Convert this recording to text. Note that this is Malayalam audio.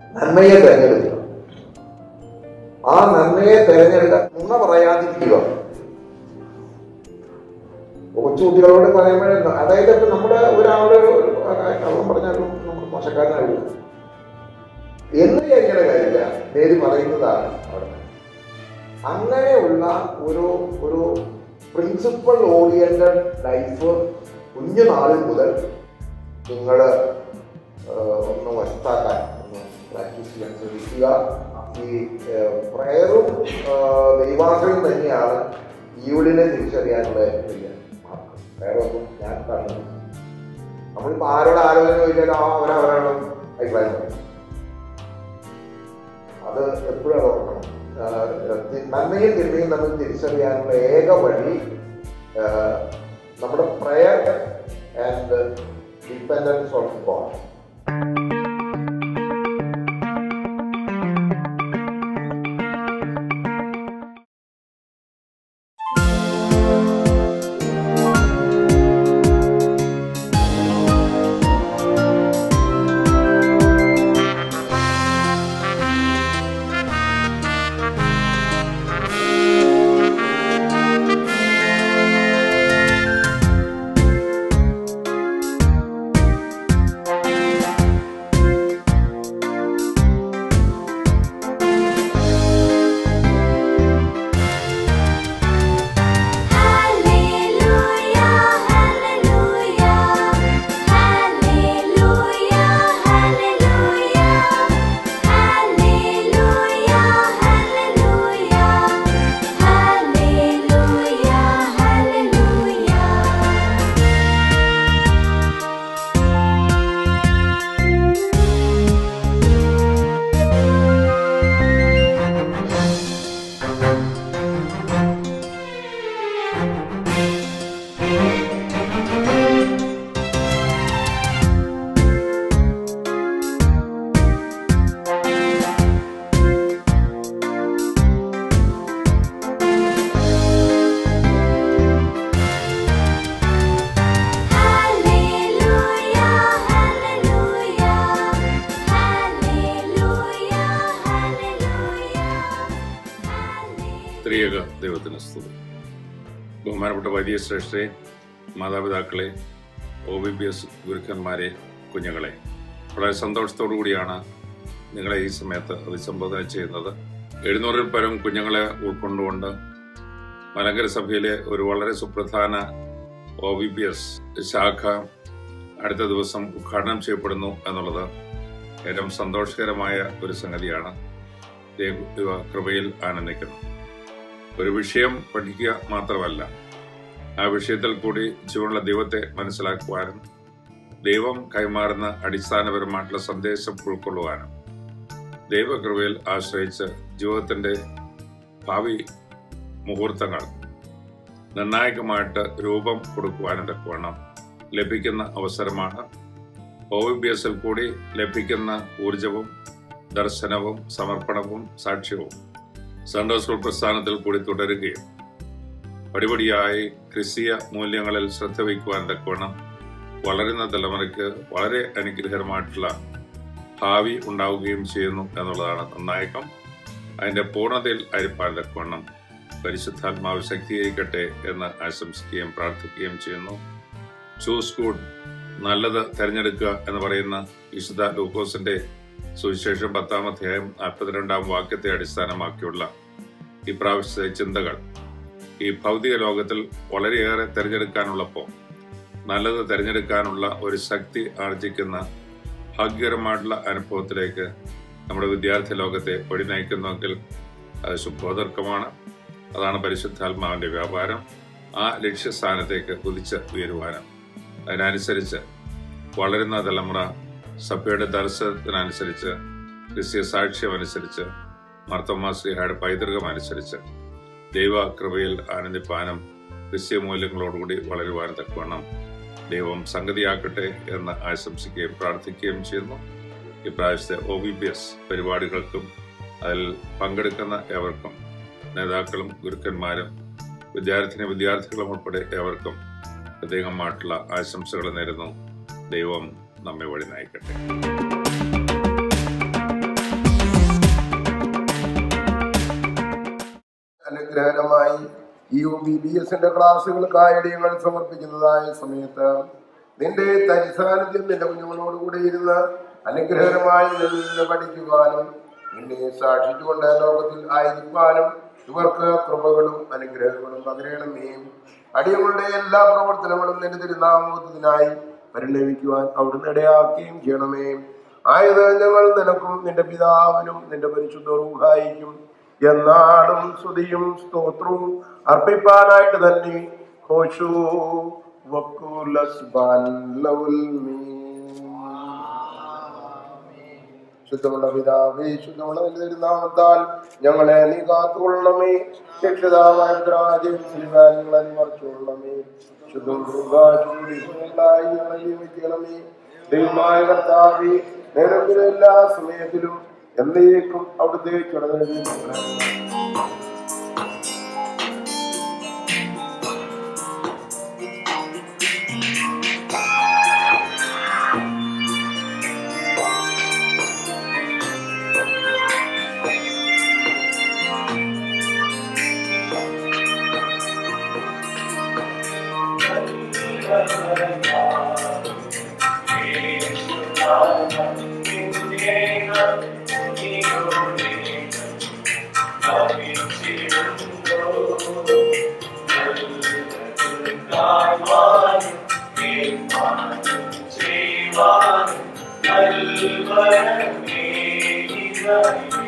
നന്മയെ തിരഞ്ഞെടുക്കുക ആ നന്മയെ തിരഞ്ഞെടുക്കാൻ നുണ പറയാതിരിക്കുക കൊച്ചുകുട്ടികളോട് പറയുമ്പോഴേ അതായത് ഇപ്പൊ നമ്മുടെ ഒരാള് ഒരു കള്ളം പറഞ്ഞാലും നമ്മൾ മോശക്കാരനാവില്ല എന്ന് വിചാരിക്കേണ്ട കാര്യമില്ല നേരി പറയുന്നതാണ് അവിടെ അങ്ങനെയുള്ള ഒരു ഒരു പ്രിൻസിപ്പൽ ഓറിയന്റഡ് ലൈഫ് കുഞ്ഞുനാളിൽ മുതൽ നിങ്ങൾ ഒന്ന് വശത്താക്കാൻ ഒന്ന് പ്രാക്ടീസ് ചെയ്യാൻ ശ്രമിക്കുക ഈ പ്രയറും ദൈവാശ്രയം തന്നെയാണ് ഈവിടിനെ തിരിച്ചറിയാനുള്ള ഏറ്റവും വലിയ മാർഗം വേറെ ഒന്നും ഞാൻ കാണുന്നു നമ്മളിപ്പോ ആരോട് ആലോചന ചോദിച്ചാലും ആ അവരവരുടെ അഭിപ്രായം പറയും അത് എപ്പോഴും ഓർക്കണം ആഹ് തി- നന്മയും തിന്മയും നമ്മൾ തിരിച്ചറിയാനുള്ള ഏക വഴി ആഹ് നമ്മുടെ prayer and dependence on God Hallelujah, hallelujah, hallelujah, hallelujah, hallelujah, hallelujah, hallelujah, hallelujah. Hallelujah, hallelujah, hallelujah, hallelujah, hallelujah. ത്രിയേക ദൈവത്തിന് സ്തുതി ബഹുമാനപ്പെട്ട വലിയ ശ്രേഷ്ഠരെ മാതാപിതാക്കളെ ഒ ബി ബി എസ് ഗുരുക്കന്മാരെ കുഞ്ഞുങ്ങളെ വളരെ സന്തോഷത്തോടു കൂടിയാണ് നിങ്ങളെ ഈ സമയത്ത് അഭിസംബോധന ചെയ്യുന്നത് എഴുന്നൂറിൽ പരം കുഞ്ഞുങ്ങളെ ഉൾക്കൊണ്ടുകൊണ്ട് മലങ്കര സഭയിലെ ഒരു വളരെ സുപ്രധാന ഒ ബി ബി എസ് ശാഖ അടുത്ത ദിവസം ഉദ്ഘാടനം ചെയ്യപ്പെടുന്നു എന്നുള്ളത് ഏറ്റവും സന്തോഷകരമായ ഒരു സംഗതിയാണ് ദൈവ കൃപയിൽ ആനന്ദിക്കുന്നു ഒരു വിഷയം പഠിക്കുക മാത്രമല്ല ആ വിഷയത്തിൽ കൂടി ജീവനുള്ള ദൈവത്തെ മനസ്സിലാക്കുവാനും ദൈവം കൈമാറുന്ന അടിസ്ഥാനപരമായിട്ടുള്ള സന്ദേശം ഉൾക്കൊള്ളുവാനും ദൈവകൃപയിൽ ആശ്രയിച്ച് ജീവിതത്തിന്റെ ഭാവി മുഹൂർത്തങ്ങൾ നിർണായകമായിട്ട് രൂപം കൊടുക്കുവാനും തക്കവണ്ണം ലഭിക്കുന്ന അവസരമാണ് ഒ വി ബി എസിൽ കൂടി ലഭിക്കുന്ന ഊർജവും ദർശനവും സമർപ്പണവും സാക്ഷ്യവും സൺഡേ സ്കൂൾ പ്രസ്ഥാനത്തിൽ കൂടി തുടരുകയും പടിപടിയായി ക്രിസ്തീയ മൂല്യങ്ങളിൽ ശ്രദ്ധ വയ്ക്കുവാൻ തക്കവണ്ണം വളരുന്ന തലമുറയ്ക്ക് വളരെ അനുഗ്രഹകരമായിട്ടുള്ള ഭാവി ഉണ്ടാവുകയും ചെയ്യുന്നു എന്നുള്ളതാണ് നിർണായകം അതിന്റെ പൂർണ്ണതയിൽ അരിപ്പാൻ തക്കവണ്ണം പരിശുദ്ധാത്മാവ് ശക്തീകരിക്കട്ടെ എന്ന് ആശംസിക്കുകയും പ്രാർത്ഥിക്കുകയും ചെയ്യുന്നു ചൂസ് ഗുഡ് നല്ലത് തിരഞ്ഞെടുക്കുക എന്ന് പറയുന്ന വിശുദ്ധ ലൂക്കോസിന്റെ സുവിശേഷം പത്താം അധ്യായം നാൽപ്പത്തിരണ്ടാം വാക്യത്തെ അടിസ്ഥാനമാക്കിയുള്ള ഈ പ്രാവശ്യത്തെ ചിന്തകൾ ഈ ഭൗതിക ലോകത്തിൽ വളരെയേറെ തിരഞ്ഞെടുക്കാനുള്ളപ്പോൾ നല്ലത് തിരഞ്ഞെടുക്കാനുള്ള ഒരു ശക്തി ആർജിക്കുന്ന ഭാഗ്യകരമായിട്ടുള്ള അനുഭവത്തിലേക്ക് നമ്മുടെ വിദ്യാർത്ഥി ലോകത്തെ വഴി നയിക്കുന്നുവെങ്കിൽ അത് ശുഭോദർക്കമാണ് അതാണ് പരിശുദ്ധാത്മാവിന്റെ വ്യാപാരം ആ ലക്ഷ്യസ്ഥാനത്തേക്ക് കുതിച്ച് ഉയരുവാനും അതിനനുസരിച്ച് വളരുന്ന തലമുറ സഭയുടെ ദർശനത്തിനനുസരിച്ച് ക്രിസ്തീയ സാക്ഷ്യം അനുസരിച്ച് മർത്തമാശ്രീഹയുടെ പൈതൃകം അനുസരിച്ച് ദൈവ കൃപയിൽ ആനന്ദിപ്പാനും ക്രിസ്തീയ മൂല്യങ്ങളോടുകൂടി വളരുവാനും തക്കവണ്ണം ദൈവം സംഗതിയാക്കട്ടെ എന്ന് ആശംസിക്കുകയും പ്രാർത്ഥിക്കുകയും ചെയ്യുന്നു ഇപ്രാവശ്യത്തെ ഒ ബി ബി എസ് പരിപാടികൾക്കും അതിൽ പങ്കെടുക്കുന്ന ഏവർക്കും നേതാക്കളും ഗുരുക്കന്മാരും വിദ്യാർത്ഥിനി വിദ്യാർത്ഥികളും ഉൾപ്പെടെ ഏവർക്കും പ്രത്യേകമായിട്ടുള്ള ആശംസകൾ നേരുന്നു ദൈവം നമ്മെ വഴി നയിക്കട്ടെ അനുഗ്രഹകരമായി ഈ യു ബി ബി എസിന്റെ ക്ലാസ്സുകൾക്കായി ഞങ്ങൾ സമർപ്പിക്കുന്നതായ സമയത്ത് നിന്റെ തരിസാന്നിധ്യം നിന്റെ കുഞ്ഞുങ്ങളോടുകൂടി ഇരുന്ന് അനുഗ്രഹകരമായി നിന്ന് പഠിക്കുവാനും നിന്നെ സാക്ഷിച്ചുകൊണ്ട് ലോകത്തിൽ ആയിരിക്കാനും ഇവർക്ക് കൃപകളും അനുഗ്രഹങ്ങളും പകരണമേ അടിയങ്ങളുടെ എല്ലാ പ്രവർത്തനങ്ങളും നിന്റെ തിരുനാമത്തിനായി പരിണമിക്കുവാൻ അവിടുന്ന് ഇടയാക്കുകയും ചെയ്യണമേ ആയത് ഞങ്ങൾ നിനക്കും നിന്റെ പിതാവിനും നിന്റെ പരിശുദ്ധ റൂഹായിക്കും എന്നാളും സ്തുതിയും സ്തോത്രവും അർപ്പിപ്പാനായിട്ട് തന്നെ ഹോഷു വക്കുലസ്ബാൻ ലൗൽ മീൻ. ശുദ്ധമുള്ള പിതാവേ ശുദ്ധമുള്ള നിന്റെ തിരുനാമത്താൽ ഞങ്ങളെ നീ കാത്തുകൊള്ളണമേ രക്ഷിതാവായ രാജ്യം ശ്രീകാര്യങ്ങളെ നീ മറിച്ചുകൊള്ളണമേ ശുദ്ധം ദുർഗാചൂടികളായി ഞങ്ങളെ നിയമിക്കണമേ ദൈവമായ കർത്താവേ നേരത്തിലും എല്ലാ സമയത്തിലും എന്നേക്കും അവിടുത്തെ ചുടനെ Thank you.